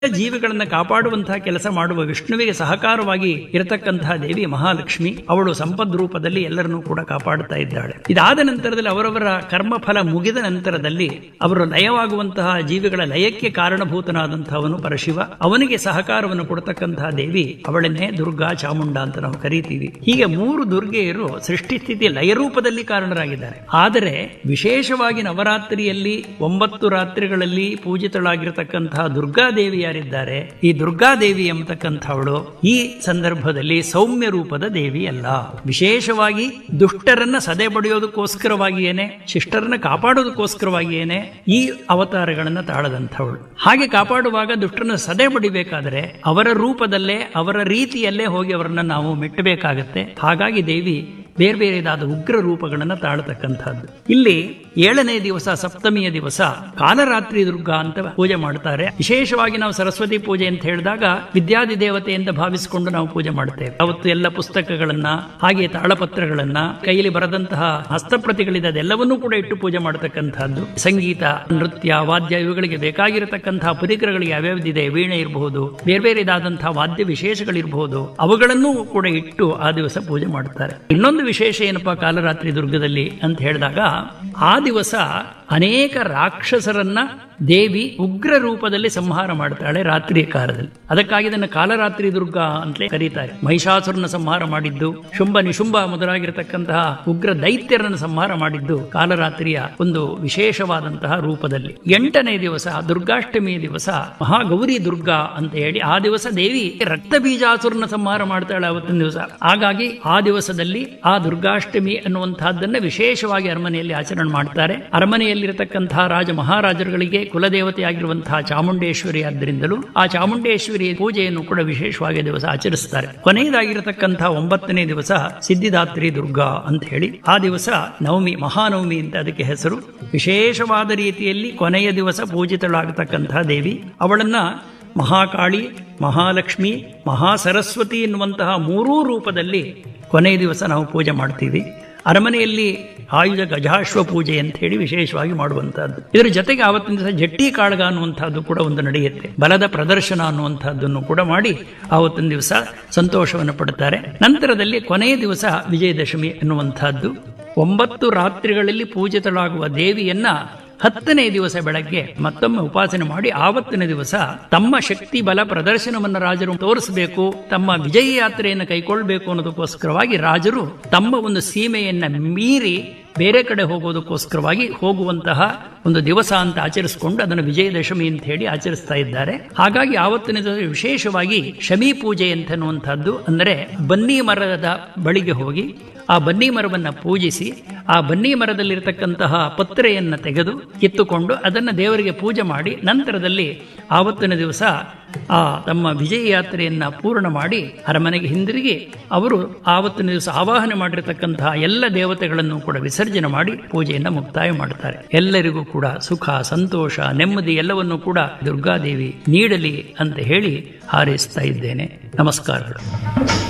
ಜೀವಿಗಳನ್ನ ಕಾಪಾಡುವಂತಹ ಕೆಲಸ ಮಾಡುವ ವಿಷ್ಣುವಿಗೆ ಸಹಕಾರವಾಗಿ ಇರತಕ್ಕಂತಹ ದೇವಿ ಮಹಾಲಕ್ಷ್ಮಿ ಅವಳು ಸಂಪದ್ ರೂಪದಲ್ಲಿ ಎಲ್ಲರನ್ನೂ ಕೂಡ ಕಾಪಾಡುತ್ತಾ ಇದ್ದಾಳೆ ಇದಾದ ನಂತರದಲ್ಲಿ ಅವರವರ ಕರ್ಮಫಲ ಮುಗಿದ ನಂತರದಲ್ಲಿ ಅವರು ಲಯವಾಗುವಂತಹ ಜೀವಿಗಳ ಲಯಕ್ಕೆ ಕಾರಣಭೂತನಾದಂತಹವನು ಪರಶಿವ ಅವನಿಗೆ ಸಹಕಾರವನ್ನು ಕೊಡತಕ್ಕಂತಹ ದೇವಿ ಅವಳನ್ನೇ ದುರ್ಗಾ ಚಾಮುಂಡ ಅಂತ ನಾವು ಕರೀತೀವಿ ಹೀಗೆ ಮೂರು ದುರ್ಗೆಯರು ಸೃಷ್ಟಿ ಸ್ಥಿತಿ ಲಯ ರೂಪದಲ್ಲಿ ಕಾರಣರಾಗಿದ್ದಾರೆ ಆದರೆ ವಿಶೇಷವಾಗಿ ನವರಾತ್ರಿಯಲ್ಲಿ ಒಂಬತ್ತು ರಾತ್ರಿಗಳಲ್ಲಿ ಪೂಜಿತಳಾಗಿರತಕ್ಕಂತಹ ದುರ್ಗಾದೇವಿ ಯಾರಿದ್ದಾರೆ ಈ ದುರ್ಗಾದೇವಿ ಎಂಬತಕ್ಕಂಥವಳು ಈ ಸಂದರ್ಭದಲ್ಲಿ ಸೌಮ್ಯ ರೂಪದ ದೇವಿ ಅಲ್ಲ ವಿಶೇಷವಾಗಿ ದುಷ್ಟರನ್ನ ಸದೆ ಬಡಿಯೋದಕ್ಕೋಸ್ಕರವಾಗಿಯೇನೆ ಶಿಷ್ಟರನ್ನ ಕಾಪಾಡೋದಕ್ಕೋಸ್ಕರವಾಗಿಯೇನೆ ಈ ಅವತಾರಗಳನ್ನ ತಾಳದಂಥವಳು ಹಾಗೆ ಕಾಪಾಡುವಾಗ ದುಷ್ಟರನ್ನ ಸದೆ ಬಡಿಬೇಕಾದರೆ ಅವರ ರೂಪದಲ್ಲೇ ಅವರ ರೀತಿಯಲ್ಲೇ ಹೋಗಿ ಅವರನ್ನ ನಾವು ಮೆಟ್ಟಬೇಕಾಗತ್ತೆ ಹಾಗಾಗಿ ದೇವಿ ಬೇರೆ ಬೇರೆದಾದ ಉಗ್ರ ರೂಪಗಳನ್ನು ತಾಳತಕ್ಕಂಥದ್ದು ಇಲ್ಲಿ ಏಳನೇ ದಿವಸ ಸಪ್ತಮಿಯ ದಿವಸ ಕಾಲರಾತ್ರಿ ದುರ್ಗಾ ಅಂತ ಪೂಜೆ ಮಾಡ್ತಾರೆ ವಿಶೇಷವಾಗಿ ನಾವು ಸರಸ್ವತಿ ಪೂಜೆ ಅಂತ ಹೇಳಿದಾಗ ವಿದ್ಯಾದಿ ದೇವತೆ ಅಂತ ಭಾವಿಸಿಕೊಂಡು ನಾವು ಪೂಜೆ ಮಾಡ್ತೇವೆ ಅವತ್ತು ಎಲ್ಲ ಪುಸ್ತಕಗಳನ್ನ ಹಾಗೆ ತಾಳಪತ್ರಗಳನ್ನ ಕೈಯಲ್ಲಿ ಬರೆದಂತಹ ಹಸ್ತಪ್ರತಿಗಳಿದೆ ಅದೆಲ್ಲವನ್ನೂ ಕೂಡ ಇಟ್ಟು ಪೂಜೆ ಮಾಡತಕ್ಕಂಥದ್ದು ಸಂಗೀತ ನೃತ್ಯ ವಾದ್ಯ ಇವುಗಳಿಗೆ ಬೇಕಾಗಿರತಕ್ಕಂತಹ ಪರಿಕರಗಳಿಗೆ ಯಾವ್ಯಾವ್ದಿದೆ ವೀಣೆ ಇರಬಹುದು ಬೇರೆ ಬೇರೆದಾದಂತಹ ವಾದ್ಯ ವಿಶೇಷಗಳಿರಬಹುದು ಅವುಗಳನ್ನೂ ಕೂಡ ಇಟ್ಟು ಆ ದಿವಸ ಪೂಜೆ ಮಾಡ್ತಾರೆ ಇನ್ನೊಂದು ವಿಶೇಷ ಏನಪ್ಪಾ ಕಾಲರಾತ್ರಿ ದುರ್ಗದಲ್ಲಿ ಅಂತ ಹೇಳಿದಾಗ ಆ ದಿವಸ ಅನೇಕ ರಾಕ್ಷಸರನ್ನ ದೇವಿ ಉಗ್ರ ರೂಪದಲ್ಲಿ ಸಂಹಾರ ಮಾಡ್ತಾಳೆ ರಾತ್ರಿಯ ಕಾಲದಲ್ಲಿ ಅದಕ್ಕಾಗಿ ಇದನ್ನು ಕಾಲರಾತ್ರಿ ದುರ್ಗಾ ಅಂತಲೇ ಕರೀತಾರೆ ಮಹಿಷಾಸುರನ ಸಂಹಾರ ಮಾಡಿದ್ದು ಶುಂಭ ನಿಶುಂಭ ಮೊದಲಾಗಿರತಕ್ಕಂತಹ ಉಗ್ರ ದೈತ್ಯರನ್ನು ಸಂಹಾರ ಮಾಡಿದ್ದು ಕಾಲರಾತ್ರಿಯ ಒಂದು ವಿಶೇಷವಾದಂತಹ ರೂಪದಲ್ಲಿ ಎಂಟನೇ ದಿವಸ ದುರ್ಗಾಷ್ಟಮಿಯ ದಿವಸ ಮಹಾಗೌರಿ ದುರ್ಗಾ ಅಂತ ಹೇಳಿ ಆ ದಿವಸ ದೇವಿ ರಕ್ತ ಬೀಜಾಸುರನ ಸಂಹಾರ ಮಾಡ್ತಾಳೆ ಅವತ್ತಿನ ದಿವಸ ಹಾಗಾಗಿ ಆ ದಿವಸದಲ್ಲಿ ಆ ದುರ್ಗಾಷ್ಟಮಿ ಅನ್ನುವಂತಹದ್ದನ್ನ ವಿಶೇಷವಾಗಿ ಅರಮನೆಯಲ್ಲಿ ಆಚರಣೆ ಮಾಡ್ತಾರೆ ಅರಮನೆಯಲ್ಲಿರತಕ್ಕಂತಹ ರಾಜ ಮಹಾರಾಜರುಗಳಿಗೆ ಕುಲದೇವತೆಯಾಗಿರುವಂತಹ ಚಾಮುಂಡೇಶ್ವರಿ ಆದ್ದರಿಂದಲೂ ಆ ಚಾಮುಂಡೇಶ್ವರಿ ಪೂಜೆಯನ್ನು ಕೂಡ ವಿಶೇಷವಾಗಿ ದಿವಸ ಆಚರಿಸ್ತಾರೆ ಕೊನೆಯದಾಗಿರತಕ್ಕಂತಹ ಒಂಬತ್ತನೇ ದಿವಸ ಸಿದ್ಧಿದಾತ್ರಿ ದುರ್ಗಾ ಅಂತ ಹೇಳಿ ಆ ದಿವಸ ನವಮಿ ಮಹಾನವಮಿ ಅಂತ ಅದಕ್ಕೆ ಹೆಸರು ವಿಶೇಷವಾದ ರೀತಿಯಲ್ಲಿ ಕೊನೆಯ ದಿವಸ ಪೂಜಿತಳಾಗತಕ್ಕಂತಹ ದೇವಿ ಅವಳನ್ನ ಮಹಾಕಾಳಿ ಮಹಾಲಕ್ಷ್ಮಿ ಮಹಾಸರಸ್ವತಿ ಎನ್ನುವಂತಹ ಮೂರೂ ರೂಪದಲ್ಲಿ ಕೊನೆಯ ದಿವಸ ನಾವು ಪೂಜೆ ಮಾಡ್ತೀವಿ ಅರಮನೆಯಲ್ಲಿ ಆಯುಧ ಗಜಾಶ್ವ ಪೂಜೆ ಅಂತ ಹೇಳಿ ವಿಶೇಷವಾಗಿ ಮಾಡುವಂತಹದ್ದು ಇದರ ಜೊತೆಗೆ ಆವತ್ತಿನ ದಿವಸ ಜಟ್ಟಿ ಕಾಳಗ ಅನ್ನುವಂಥದ್ದು ಕೂಡ ಒಂದು ನಡೆಯುತ್ತೆ ಬಲದ ಪ್ರದರ್ಶನ ಅನ್ನುವಂಥದ್ದನ್ನು ಕೂಡ ಮಾಡಿ ಆವತ್ತಿನ ದಿವಸ ಸಂತೋಷವನ್ನು ಪಡುತ್ತಾರೆ ನಂತರದಲ್ಲಿ ಕೊನೆಯ ದಿವಸ ವಿಜಯದಶಮಿ ಎನ್ನುವಂತಹದ್ದು ಒಂಬತ್ತು ರಾತ್ರಿಗಳಲ್ಲಿ ಪೂಜಿತಳಾಗುವ ದೇವಿಯನ್ನ ಹತ್ತನೇ ದಿವಸ ಬೆಳಗ್ಗೆ ಮತ್ತೊಮ್ಮೆ ಉಪಾಸನೆ ಮಾಡಿ ಆವತ್ತಿನ ದಿವಸ ತಮ್ಮ ಶಕ್ತಿ ಬಲ ಪ್ರದರ್ಶನವನ್ನು ರಾಜರು ತೋರಿಸಬೇಕು ತಮ್ಮ ವಿಜಯ ಯಾತ್ರೆಯನ್ನು ಕೈಗೊಳ್ಳಬೇಕು ಅನ್ನೋದಕ್ಕೋಸ್ಕರವಾಗಿ ರಾಜರು ತಮ್ಮ ಒಂದು ಸೀಮೆಯನ್ನ ಮೀರಿ ಬೇರೆ ಕಡೆ ಹೋಗೋದಕ್ಕೋಸ್ಕರವಾಗಿ ಹೋಗುವಂತಹ ಒಂದು ದಿವಸ ಅಂತ ಆಚರಿಸಿಕೊಂಡು ಅದನ್ನು ವಿಜಯದಶಮಿ ಅಂತ ಹೇಳಿ ಆಚರಿಸ್ತಾ ಇದ್ದಾರೆ ಹಾಗಾಗಿ ಆವತ್ತಿನ ದಿವಸ ವಿಶೇಷವಾಗಿ ಶಮಿ ಪೂಜೆ ಅಂತನ್ನುವಂಥದ್ದು ಅಂದರೆ ಬನ್ನಿ ಮರದ ಬಳಿಗೆ ಹೋಗಿ ಆ ಬನ್ನಿ ಮರವನ್ನ ಪೂಜಿಸಿ ಆ ಬನ್ನಿ ಮರದಲ್ಲಿರತಕ್ಕಂತಹ ಪತ್ರೆಯನ್ನು ತೆಗೆದು ಕಿತ್ತುಕೊಂಡು ಅದನ್ನು ದೇವರಿಗೆ ಪೂಜೆ ಮಾಡಿ ನಂತರದಲ್ಲಿ ಆವತ್ತಿನ ದಿವಸ ಆ ತಮ್ಮ ವಿಜಯ ಯಾತ್ರೆಯನ್ನ ಪೂರ್ಣ ಮಾಡಿ ಅರಮನೆಗೆ ಹಿಂದಿರುಗಿ ಅವರು ಆವತ್ತಿನ ದಿವಸ ಆವಾಹನೆ ಮಾಡಿರತಕ್ಕಂತಹ ಎಲ್ಲ ದೇವತೆಗಳನ್ನು ಕೂಡ ವಿಸರ್ಜನೆ ಮಾಡಿ ಪೂಜೆಯನ್ನ ಮುಕ್ತಾಯ ಮಾಡುತ್ತಾರೆ ಎಲ್ಲರಿಗೂ ಕೂಡ ಸುಖ ಸಂತೋಷ ನೆಮ್ಮದಿ ಎಲ್ಲವನ್ನು ಕೂಡ ದುರ್ಗಾದೇವಿ ನೀಡಲಿ ಅಂತ ಹೇಳಿ ಹಾರೈಸ್ತಾ ಇದ್ದೇನೆ ನಮಸ್ಕಾರಗಳು